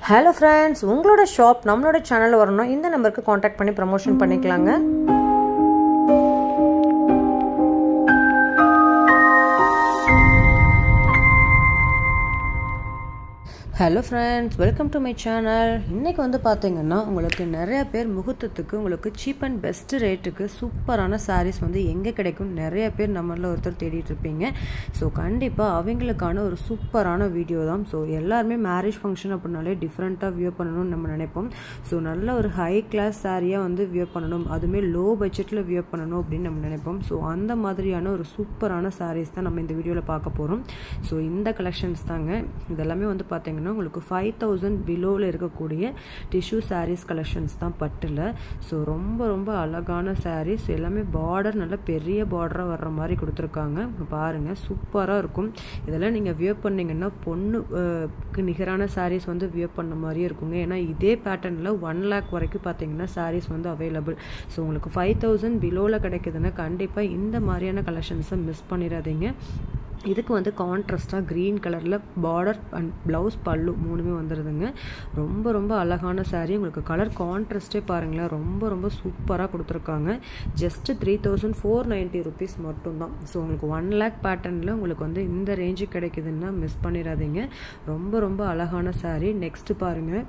hello friends உங்களோட shop நம்மளோட சேனலில் வரணும் இந்த நம்பருக்கு காண்டாக்ட் பண்ணி ப்ரமோஷன் பண்ணிக்கலாங்க hello friends welcome to my channel இன்றைக்கி வந்து பார்த்தீங்கன்னா உங்களுக்கு நிறைய பேர் முகூர்த்தத்துக்கு உங்களுக்கு சீப் அண்ட் பெஸ்ட் ரேட்டுக்கு சூப்பரான சாரீஸ் வந்து எங்கே கிடைக்கும் நிறைய பேர் நம்மளில் ஒருத்தர் தேடிட்டு இருப்பீங்க ஸோ கண்டிப்பாக அவங்களுக்கான ஒரு சூப்பரான வீடியோ தான் ஸோ எல்லாருமே மேரேஜ் ஃபங்க்ஷன் அப்படின்னாலே டிஃப்ரெண்ட்டாக வியூ பண்ணணும்னு நம்ம நினைப்போம் ஸோ நல்ல ஒரு ஹை கிளாஸ் சாரியாக வந்து வியூ பண்ணணும் அதுவுமே லோ பட்ஜெட்டில் வியூ பண்ணணும் அப்படின்னு நம்ம நினைப்போம் ஸோ அந்த மாதிரியான ஒரு சூப்பரான சாரீஸ் தான் நம்ம இந்த வீடியோவில் பார்க்க போகிறோம் ஸோ இந்த கலெக்ஷன்ஸ் தாங்க இதெல்லாமே வந்து பார்த்தீங்கன்னா பார்த்தீங்கன்னா உங்களுக்கு ஃபைவ் தௌசண்ட் பிலோவில் இருக்கக்கூடிய டிஷ்யூ சாரீஸ் கலெக்ஷன்ஸ் தான் பட்டில் ஸோ ரொம்ப ரொம்ப அழகான சாரீஸ் எல்லாமே பார்டர் நல்ல பெரிய பார்டராக வர்ற மாதிரி கொடுத்துருக்காங்க பாருங்கள் சூப்பராக இருக்கும் இதெல்லாம் நீங்கள் வியூ பண்ணிங்கன்னா பொண்ணுக்கு நிகரான சாரீஸ் வந்து வியூ பண்ண மாதிரியே இருக்குங்க ஏன்னா இதே பேட்டர்னில் ஒன் லேக் வரைக்கும் பார்த்தீங்கன்னா சாரீஸ் வந்து அவைலபிள் ஸோ உங்களுக்கு ஃபைவ் தௌசண்ட் பிலோவில் கிடைக்குதுன்னா கண்டிப்பாக இந்த மாதிரியான கலெக்ஷன்ஸை மிஸ் பண்ணிடாதீங்க இதுக்கு வந்து கான்ட்ராஸ்டாக க்ரீன் கலரில் பார்டர் அண்ட் ப்ளவுஸ் பல்லு மூணுமே வந்துடுதுங்க ரொம்ப ரொம்ப அழகான சாரீ உங்களுக்கு கலர் கான்ட்ராஸ்டே பாருங்களேன் ரொம்ப ரொம்ப சூப்பராக கொடுத்துருக்காங்க just three thousand four ninety rupees மட்டும்தான் ஸோ உங்களுக்கு ஒன் லேக் பேட்டர்னில் உங்களுக்கு வந்து இந்த ரேஞ்சு கிடைக்குதுன்னா மிஸ் பண்ணிடாதீங்க ரொம்ப ரொம்ப அழகான சாரீ நெக்ஸ்ட்டு பாருங்கள்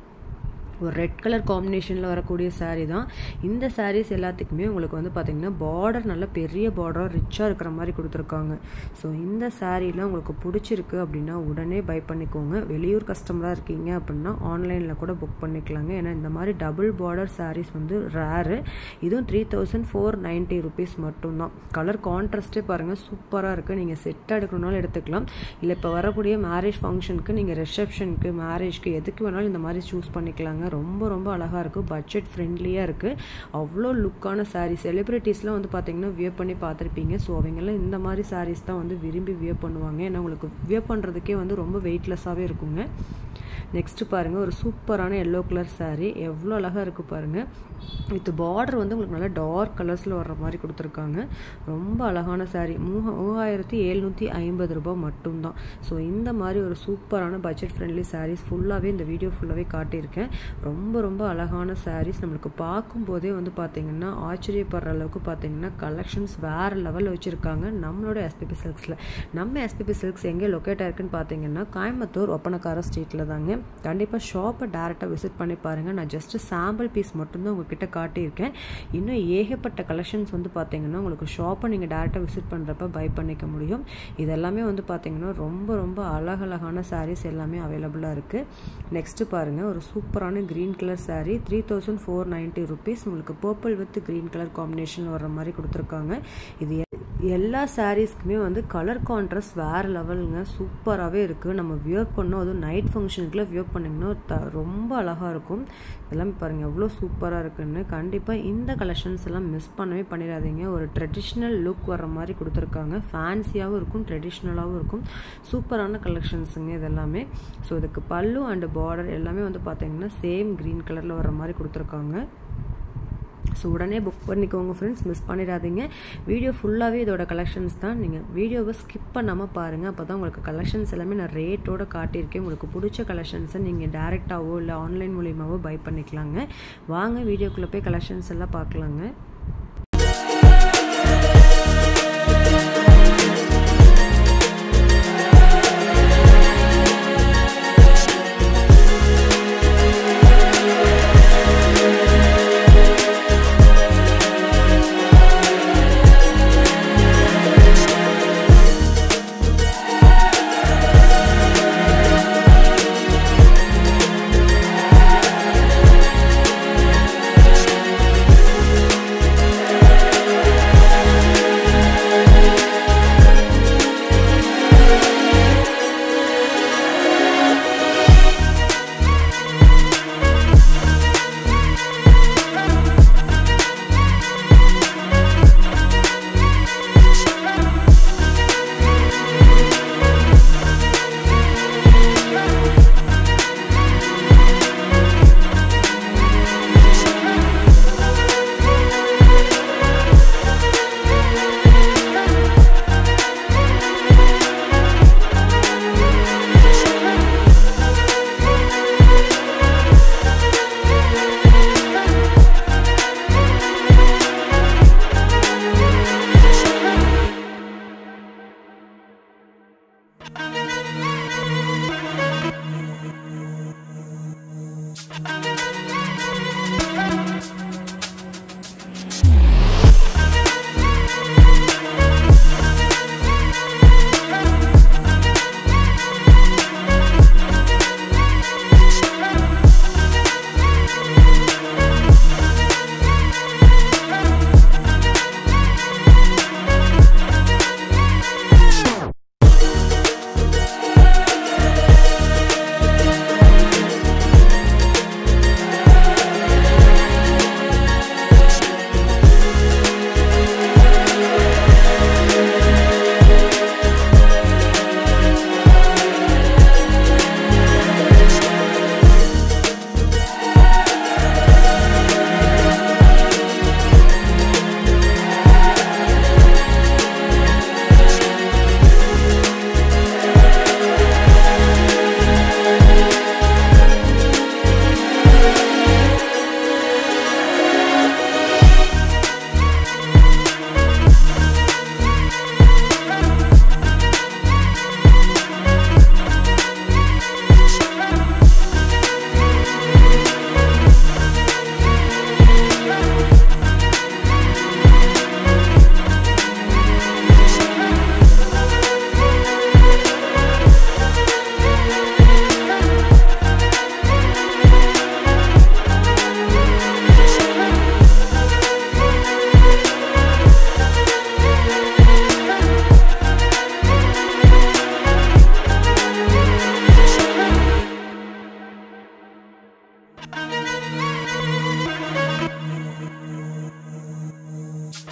ஒரு ரெட் கலர் காம்பினேஷனில் வரக்கூடிய சாரீ தான் இந்த சாரீஸ் எல்லாத்துக்குமே உங்களுக்கு வந்து பார்த்திங்கன்னா பார்டர் நல்ல பெரிய பார்டராக ரிச்சாக இருக்கிற மாதிரி கொடுத்துருக்காங்க ஸோ இந்த சாரீலாம் உங்களுக்கு பிடிச்சிருக்கு அப்படின்னா உடனே பை பண்ணிக்கோங்க வெளியூர் கஸ்டமராக இருக்கீங்க அப்படின்னா ஆன்லைனில் கூட புக் பண்ணிக்கலாங்க ஏன்னா இந்த மாதிரி டபுள் பார்டர் சாரீஸ் வந்து ரேரு இதுவும் three thousand four ninety rupees மட்டும்தான் கலர் கான்ட்ராஸ்ட்டே பாருங்கள் சூப்பராக இருக்குது நீங்கள் செட்டாக எடுக்கணுனாலும் எடுத்துக்கலாம் இல்லை இப்போ வரக்கூடிய மேரேஜ் ஃபங்க்ஷனுக்கு நீங்கள் ரிசப்ஷனுக்கு மேரேஜ்க்கு எதுக்கு வேணாலும் இந்த மாதிரி சூஸ் பண்ணிக்கலாங்க ரொம்ப ரொம்ப அழகாக இருக்குது பட்ஜெட் ஃப்ரெண்ட்லியாக இருக்குது அவ்வளோ லுக்கான சாரீ செலிப்ரிட்டிஸ்லாம் வந்து பார்த்தீங்கன்னா வியர் பண்ணி பார்த்துருப்பீங்க ஸோ அவங்கெல்லாம் இந்த மாதிரி சாரீஸ் தான் வந்து விரும்பி வியர் பண்ணுவாங்க ஏன்னா உங்களுக்கு வியர் பண்ணுறதுக்கே வந்து ரொம்ப வெயிட்லெஸ்ஸாகவே இருக்குங்க நெக்ஸ்ட்டு பாருங்கள் ஒரு சூப்பரான எல்லோ கலர் சாரீ எவ்வளோ அழகாக இருக்குது பாருங்கள் வித் பார்டர் வந்து உங்களுக்கு நல்லா டார்க் கலர்ஸில் வர்ற மாதிரி கொடுத்துருக்காங்க ரொம்ப அழகான சாரீ மூவ மூவாயிரத்தி எழுநூற்றி ஐம்பது ரூபாய் மட்டும்தான் ஸோ இந்த மாதிரி ஒரு சூப்பரான பட்ஜெட் ஃப்ரெண்ட்லி சாரீஸ் ஃபுல்லாகவே இந்த வீடியோ ஃபுல்லாகவே காட்டியிருக்கேன் ரொம்ப ரொம்ப அழகான சாரீஸ் நம்மளுக்கு பார்க்கும்போதே வந்து பார்த்திங்கன்னா ஆச்சரியப்படுற அளவுக்கு பார்த்திங்கன்னா கலெக்ஷன்ஸ் வேறு லெவலில் வச்சுருக்காங்க நம்மளோட எஸ்பிபி சில்க்ஸில் நம்ம எஸ்பிபி சில்க்ஸ் எங்கே லொக்கேட் ஆயிருக்குன்னு பார்த்தீங்கன்னா கோயம்புத்தூர் ஒப்பனக்கார ஸ்ட்ரீட்டில் தாங்க கண்டிப்பாக ஷாப்பை டேரெக்டாக விசிட் பண்ணி பாருங்கள் நான் ஜஸ்ட்டு சாம்பிள் பீஸ் மட்டும்தான் உங்ககிட்ட காட்டியிருக்கேன் இன்னும் ஏகப்பட்ட கலெக்ஷன்ஸ் வந்து பார்த்தீங்கன்னா உங்களுக்கு ஷாப்பை நீங்கள் டேரெக்டாக விசிட் பண்ணுறப்ப பை பண்ணிக்க முடியும் இதெல்லாமே வந்து பார்த்தீங்கன்னா ரொம்ப ரொம்ப அழகழகான சாரீஸ் எல்லாமே அவைலபிளாக இருக்குது நெக்ஸ்ட்டு பாருங்கள் ஒரு சூப்பரான green colour sari three thousand four ninety rupees உங்களுக்கு purple with green colour combination வர்ற மாதிரி கொடுத்துருக்காங்க இது எல்லா சாரீஸ்க்குமே வந்து கலர் கான்ட்ராஸ்ட் வேறு லெவலுங்க சூப்பராகவே இருக்குது நம்ம வியர் பண்ணோம் அதுவும் நைட் ஃபங்க்ஷனுக்குலாம் வியர் பண்ணிங்கன்னா த ரொம்ப அழகாக இருக்கும் எல்லாமே பாருங்கள் எவ்வளோ சூப்பராக இருக்குன்னு கண்டிப்பாக இந்த கலெக்ஷன்ஸ் எல்லாம் மிஸ் பண்ணவே பண்ணிடாதீங்க ஒரு ட்ரெடிஷ்னல் லுக் வர மாதிரி கொடுத்துருக்காங்க ஃபேன்சியாகவும் இருக்கும் ட்ரெடிஷ்னலாகவும் இருக்கும் சூப்பரான கலெக்ஷன்ஸுங்க இதெல்லாமே ஸோ இதுக்கு பல்லு அண்டு பார்டர் எல்லாமே வந்து பார்த்தீங்கன்னா சேம் க்ரீன் கலரில் வர மாதிரி கொடுத்துருக்காங்க ஸோ உடனே புக் பண்ணிக்கோங்க ஃப்ரெண்ட்ஸ் மிஸ் பண்ணிடாதீங்க வீடியோ ஃபுல்லாகவே இதோட கலெக்ஷன்ஸ் தான் நீங்கள் வீடியோவை ஸ்கிப் பண்ணாமல் பாருங்கள் அப்போ தான் உங்களுக்கு கலெக்ஷன்ஸ் எல்லாமே நான் ரேட்டோட காட்டியிருக்கேன் உங்களுக்கு பிடிச்ச கலெக்ஷன்ஸை நீங்கள் டேரெக்டாகவோ இல்லை ஆன்லைன் மூலியமாகவோ பை பண்ணிக்கலாங்க வாங்க வீடியோக்குள்ளே போய் கலெக்ஷன்ஸ் எல்லாம் பார்க்கலாங்க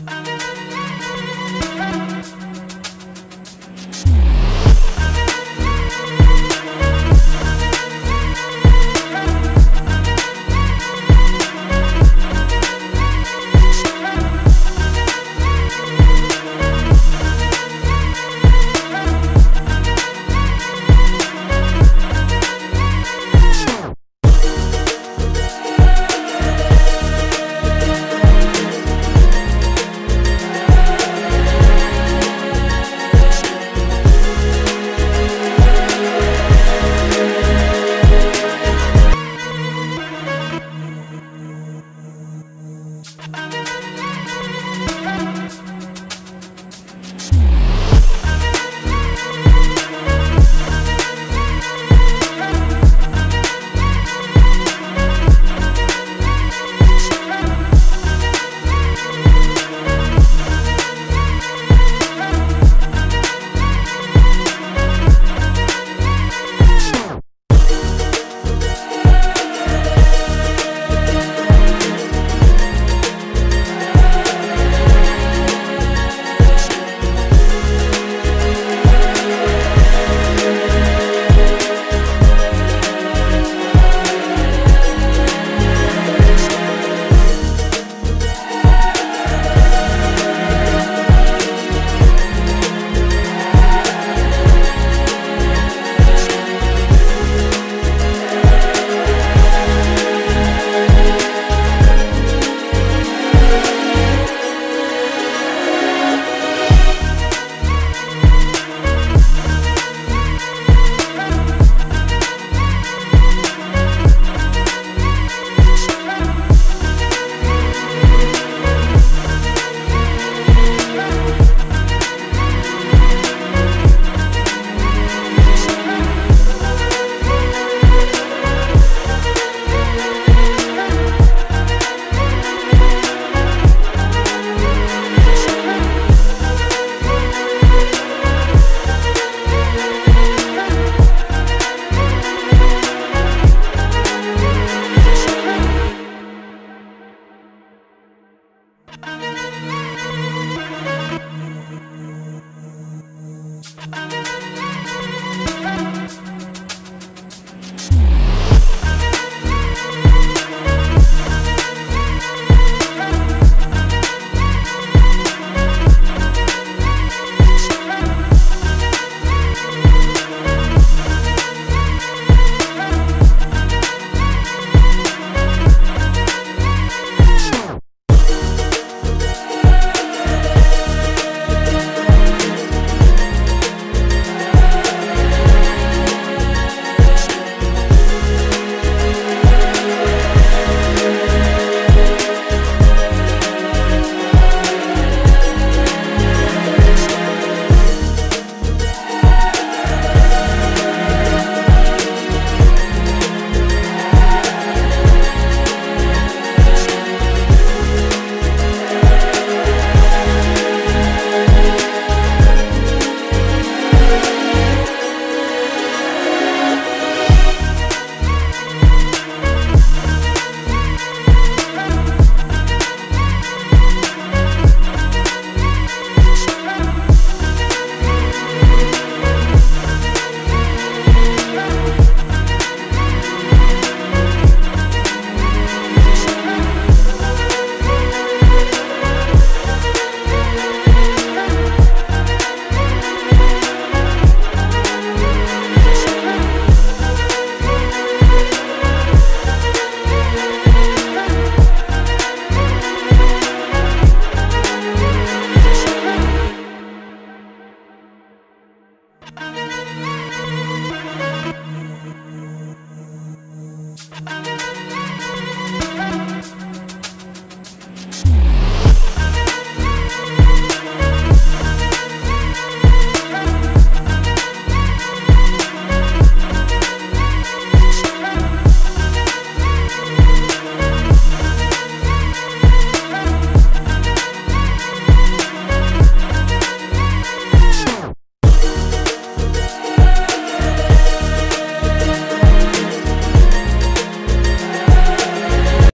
Thank